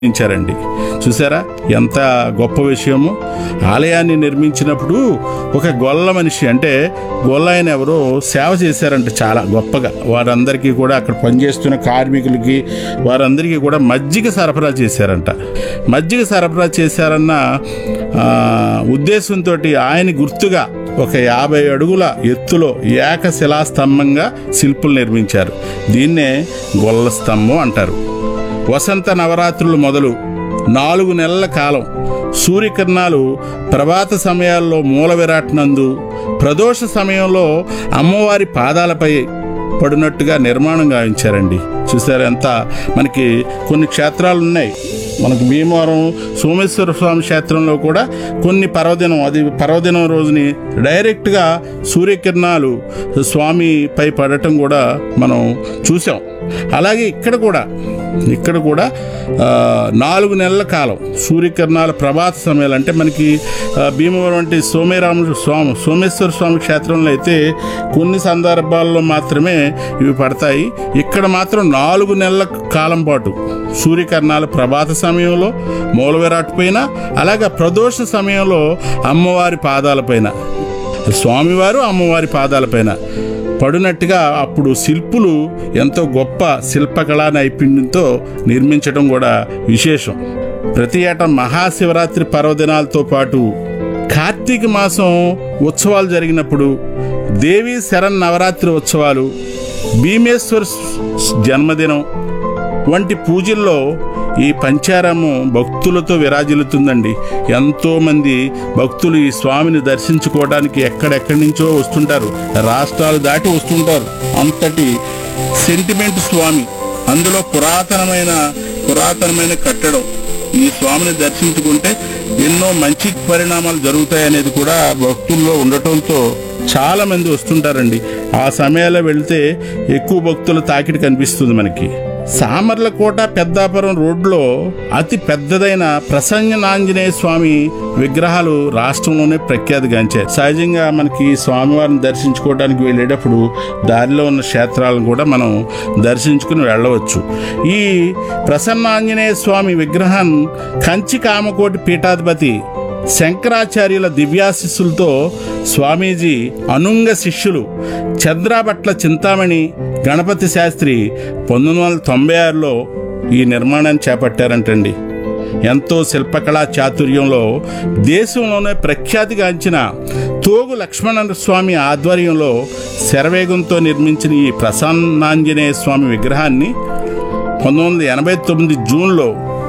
నిర్మించారండి చూసారా ఎంత గొప్ప విషయము ఆలయాన్ని నిర్మించినప్పుడు ఒక గొల్ల మనిషి అంటే గొల్ల ఆయన ఎవరో సేవ చేశారంట చాలా గొప్పగా వారందరికీ కూడా అక్కడ పనిచేస్తున్న కార్మికులకి వారందరికీ కూడా మజ్జిగ సరఫరా చేశారంట మజ్జిగ సరఫరా చేశారన్న ఆ, ఉద్దేశంతో ఆయన గుర్తుగా ఒక యాభై అడుగుల ఎత్తులో ఏకశిలా స్తంభంగా శిల్పులు నిర్మించారు దీన్నే గొల్ల స్తంభం అంటారు వసంత నవరాత్రులు మొదలు నాలుగు నెలల కాలం సూర్యకిరణాలు ప్రభాత సమయాల్లో మూల విరాట్ నందు ప్రదోష సమయంలో అమ్మవారి పాదాలపై పడినట్టుగా నిర్మాణం గావించారండి చూసారు ఎంత మనకి కొన్ని క్షేత్రాలు ఉన్నాయి మనకు భీమవరం సోమేశ్వర స్వామి క్షేత్రంలో కూడా కొన్ని పర్వదినం అది పర్వదినం రోజుని డైరెక్ట్గా సూర్యకిరణాలు స్వామిపై పడటం కూడా మనం చూసాం అలాగే ఇక్కడ కూడా ఇక్కడ కూడా ఆ, నాలుగు నెలల కాలం సూర్యకిరణాల ప్రభాత సమయాలు అంటే మనకి ఆ, భీమవరం వంటి సోమేరామ స్వామి సోమేశ్వర స్వామి క్షేత్రంలో అయితే కొన్ని సందర్భాల్లో మాత్రమే ఇవి పడతాయి ఇక్కడ మాత్రం నాలుగు నెలల కాలం పాటు సూర్యకిరణాల ప్రభాత సమయంలో మూల విరాట్ పైన అలాగే ప్రదోష సమయంలో అమ్మవారి పాదాలపైన స్వామివారు అమ్మవారి పాదాలపైన పడినట్టుగా అప్పుడు శిల్పులు ఎంతో గొప్ప శిల్పకళా నైపుణ్యంతో నిర్మించడం కూడా విశేషం ప్రతి ఏటా మహాశివరాత్రి పర్వదినాలతో పాటు కార్తీక మాసం ఉత్సవాలు జరిగినప్పుడు దేవీ శరణ్ నవరాత్రి ఉత్సవాలు భీమేశ్వర్ జన్మదినం వంటి పూజల్లో ఈ పంచారామం భక్తులతో విరాజిల్లుతుందండి ఎంతో మంది భక్తులు ఈ స్వామిని దర్శించుకోవడానికి ఎక్కడెక్కడి నుంచో వస్తుంటారు రాష్ట్రాలు దాటి వస్తుంటారు అంతటి సెంటిమెంట్ స్వామి అందులో పురాతనమైన పురాతనమైన కట్టడం ఈ స్వామిని దర్శించుకుంటే ఎన్నో మంచి పరిణామాలు జరుగుతాయనేది కూడా భక్తుల్లో ఉండటంతో చాలా మంది వస్తుంటారండి ఆ సమయాల్లో వెళ్తే ఎక్కువ భక్తుల తాకిడి కనిపిస్తుంది మనకి సామర్లకోట పెద్దాపురం రోడ్లో అతి పెద్దదైన ప్రసన్ననాంజనేయ స్వామి విగ్రహాలు రాష్ట్రంలోనే ప్రఖ్యాతిగాంచాయి సహజంగా మనకి స్వామివారిని దర్శించుకోవడానికి వెళ్ళేటప్పుడు దారిలో ఉన్న క్షేత్రాలను కూడా మనం దర్శించుకుని వెళ్ళవచ్చు ఈ ప్రసన్నాంజనేయ స్వామి విగ్రహం కంచి కామకోటి పీఠాధిపతి శంకరాచార్యుల దివ్యాశిస్సులతో స్వామీజీ అనుంగ శిష్యులు చంద్రాభట్ల చింతామణి గణపతి శాస్త్రి పంతొమ్మిది వందల తొంభై ఆరులో ఈ నిర్మాణాన్ని చేపట్టారంటండి ఎంతో శిల్పకళా చాతుర్యంలో దేశంలోనే ప్రఖ్యాతిగాంచిన తోగు లక్ష్మణ స్వామి ఆధ్వర్యంలో శరవేగంతో నిర్మించిన ఈ ప్రసన్నాంజనేయ స్వామి విగ్రహాన్ని పంతొమ్మిది వందల ఎనభై తొమ్మిది జూన్లో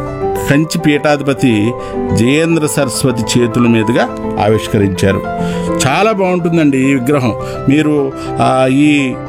కంచి పీఠాధిపతి జయేంద్ర సరస్వతి చేతుల మీదుగా ఆవిష్కరించారు చాలా బాగుంటుందండి ఈ విగ్రహం మీరు ఆ, ఈ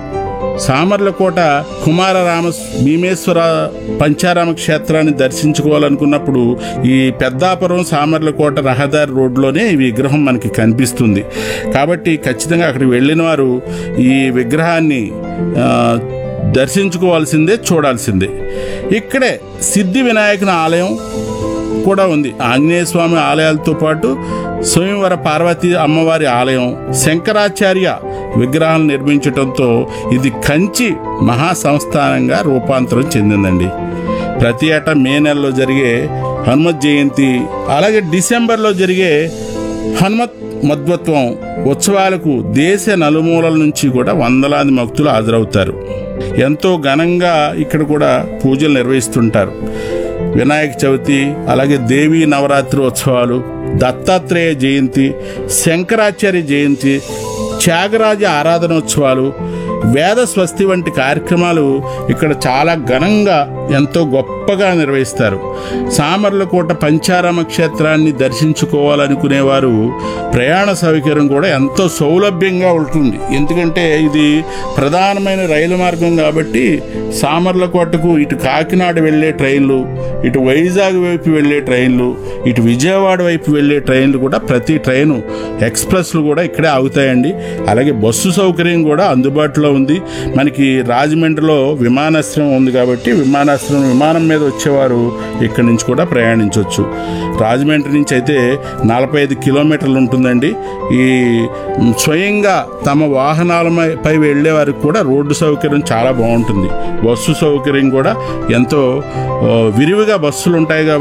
సామర్లకోట కుమార రామ భీమేశ్వర పంచారామ క్షేత్రాన్ని దర్శించుకోవాలనుకున్నప్పుడు ఈ పెద్దాపురం సామర్లకోట రహదారి రోడ్లోనే ఈ విగ్రహం మనకి కనిపిస్తుంది కాబట్టి ఖచ్చితంగా అక్కడికి వెళ్ళిన వారు ఈ విగ్రహాన్ని ఆ, దర్శించుకోవాల్సిందే చూడాల్సిందే ఇక్కడే సిద్ధి వినాయకుని ఆలయం కూడా ఉంది ఆంజనేయ స్వామి ఆలయాలతో పాటు స్వయంవర పార్వతీ అమ్మవారి ఆలయం శంకరాచార్య విగ్రహాలు నిర్మించడంతో ఇది కంచి మహా సంస్థానంగా రూపాంతరం చెందిందండి ప్రతి ఏటా మే నెలలో జరిగే హనుమత్ జయంతి అలాగే డిసెంబర్లో జరిగే హనుమత్ మధ్వత్వం ఉత్సవాలకు దేశ నలుమూలల నుంచి కూడా వందలాది భక్తులు హాజరవుతారు ఎంతో ఘనంగా ఇక్కడ కూడా పూజలు నిర్వహిస్తుంటారు వినాయక చవితి అలాగే దేవీ నవరాత్రి ఉత్సవాలు దత్తాత్రేయ జయంతి శంకరాచార్య జయంతి త్యాగరాజ ఆరాధనోత్సవాలు వేద స్వస్తి వంటి కార్యక్రమాలు ఇక్కడ చాలా ఘనంగా ఎంతో గొప్పగా నిర్వహిస్తారు సామర్లకోట పంచారామ క్షేత్రాన్ని దర్శించుకోవాలనుకునేవారు ప్రయాణ సౌకర్యం కూడా ఎంతో సౌలభ్యంగా ఉంటుంది ఎందుకంటే ఇది ప్రధానమైన రైలు మార్గం కాబట్టి సామర్లకోటకు ఇటు కాకినాడ వెళ్ళే ట్రైన్లు ఇటు వైజాగ్ వైపు వెళ్ళే ట్రైన్లు ఇటు విజయవాడ వైపు వెళ్ళే ట్రైన్లు కూడా ప్రతి ట్రైను ఎక్స్ప్రెస్లు కూడా ఇక్కడే ఆగుతాయండి అలాగే బస్సు సౌకర్యం కూడా అందుబాటులో ఉంది మనకి రాజమండ్రిలో విమానాశ్రయం ఉంది కాబట్టి విమానాశ్రయం విమానాశ్రయం విమానం మీద వచ్చేవారు ఇక్కడి నుంచి కూడా ప్రయాణించవచ్చు రాజమండ్రి నుంచి అయితే నలభై ఐదు కిలోమీటర్లు ఉంటుందండి ఈ మ్, స్వయంగా తమ వాహనాలపై పై వెళ్ళే వారికి కూడా రోడ్డు సౌకర్యం చాలా బాగుంటుంది బస్సు సౌకర్యం కూడా ఎంతో ఆ, విరివిగా బస్సులు ఉంటాయి కాబట్టి